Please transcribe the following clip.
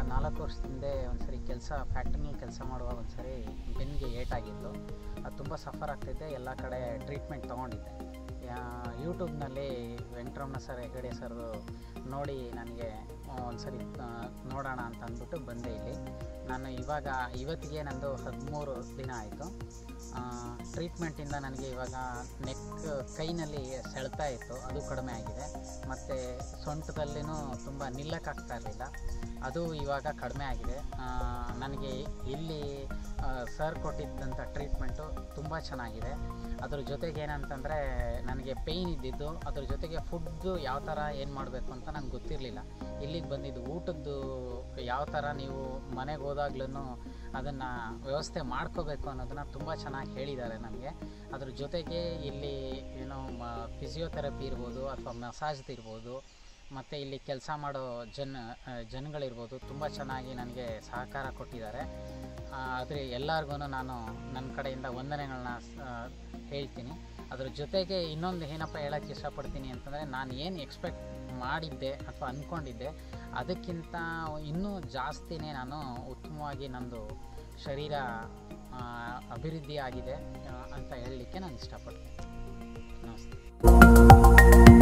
ನಾಲ್ಕು ವರ್ಷದ ಹಿಂದೆ ಒಂದ್ಸರಿ ಕೆಲಸ ಫ್ಯಾಕ್ಟ್ರಿನಲ್ಲಿ ಕೆಲಸ ಮಾಡುವಾಗ ಒಂದ್ಸರಿ ಬೆನ್ನಿಗೆ ಏಟಾಗಿತ್ತು ಅದು ತುಂಬ ಸಫರ್ ಆಗ್ತಿದ್ದೆ ಎಲ್ಲ ಕಡೆ ಟ್ರೀಟ್ಮೆಂಟ್ ತೊಗೊಂಡಿದ್ದೆ ಯೂಟ್ಯೂಬ್ನಲ್ಲಿ ವೆಂಕಟರಮಣ ಸರ್ ಹೆಗಡೆ ಸರ್ ನೋಡಿ ನನಗೆ ಒಂದ್ಸರಿ ಆ, ನೋಡೋಣ ಅಂತ ಅಂದ್ಬಿಟ್ಟು ಬಂದೆ ಇಲ್ಲಿ ನಾನು ಇವಾಗ ಇವತ್ತಿಗೆ ನಂದು ಹದಿಮೂರು ದಿನ ಆಯಿತು ಟ್ರೀಟ್ಮೆಂಟಿಂದ ನನಗೆ ಇವಾಗ ನೆಕ್ ಕೈನಲ್ಲಿ ಸೆಳ್ತಾ ಇತ್ತು ಅದು ಕಡಿಮೆ ಆಗಿದೆ ಮತ್ತು ಸೊಂಟದಲ್ಲಿನೂ ತುಂಬ ನಿಲ್ಲಕ್ಕಾಗ್ತಾ ಇರಲಿಲ್ಲ ಅದು ಇವಾಗ ಕಡಿಮೆ ಆಗಿದೆ ಆ, ನನಗೆ ಇಲ್ಲಿ ಸರ್ ಕೊಟ್ಟಿದ್ದಂಥ ಟ್ರೀಟ್ಮೆಂಟು ತುಂಬ ಚೆನ್ನಾಗಿದೆ ಅದ್ರ ಜೊತೆಗೆ ಏನಂತಂದರೆ ನನಗೆ ಪೇಯ್ನ್ ಇದ್ದಿದ್ದು ಅದ್ರ ಜೊತೆಗೆ ಫುಡ್ಡು ಯಾವ ಥರ ಏನು ಮಾಡಬೇಕು ಅಂತ ನನಗೆ ಗೊತ್ತಿರಲಿಲ್ಲ ಇಲ್ಲಿಗೆ ಬಂದಿದ್ದು ಊಟದ್ದು ಯಾವ ಥರ ನೀವು ಮನೆಗೆ ಹೋದಾಗ್ಲೂ ಅದನ್ನು ವ್ಯವಸ್ಥೆ ಮಾಡ್ಕೋಬೇಕು ಅನ್ನೋದನ್ನು ತುಂಬ ಚೆನ್ನಾಗಿ ಹೇಳಿದ್ದಾರೆ ನನಗೆ ಅದ್ರ ಜೊತೆಗೆ ಇಲ್ಲಿ ಏನೋ ಫಿಸಿಯೋಥೆರಪಿ ಇರ್ಬೋದು ಅಥವಾ ಮಸಾಜ್ದು ಇರ್ಬೋದು ಮತ್ತು ಇಲ್ಲಿ ಕೆಲಸ ಮಾಡೋ ಜನ ಆ, ಜನಗಳಿರ್ಬೋದು ತುಂಬ ಚೆನ್ನಾಗಿ ನನಗೆ ಸಹಕಾರ ಕೊಟ್ಟಿದ್ದಾರೆ ಆದರೆ ಎಲ್ಲರಿಗೂ ನಾನು ನನ್ನ ಕಡೆಯಿಂದ ವಂದನೆಗಳನ್ನ ಹೇಳ್ತೀನಿ ಅದ್ರ ಜೊತೆಗೆ ಇನ್ನೊಂದು ಏನಪ್ಪ ಹೇಳೋಕ್ಕೆ ಇಷ್ಟಪಡ್ತೀನಿ ಅಂತಂದರೆ ನಾನು ಏನು ಎಕ್ಸ್ಪೆಕ್ಟ್ ಮಾಡಿದ್ದೆ ಅಥವಾ ಅಂದ್ಕೊಂಡಿದ್ದೆ ಅದಕ್ಕಿಂತ ಇನ್ನೂ ಜಾಸ್ತಿನೇ ನಾನು ಉತ್ತಮವಾಗಿ ನಂದು ಶರೀರ ಆ, ಅಭಿವೃದ್ಧಿ ಆಗಿದೆ ಆ, ಅಂತ ಹೇಳಲಿಕ್ಕೆ ನಾನು ಇಷ್ಟಪಡ್ತೀನಿ ನಮಸ್ತೆ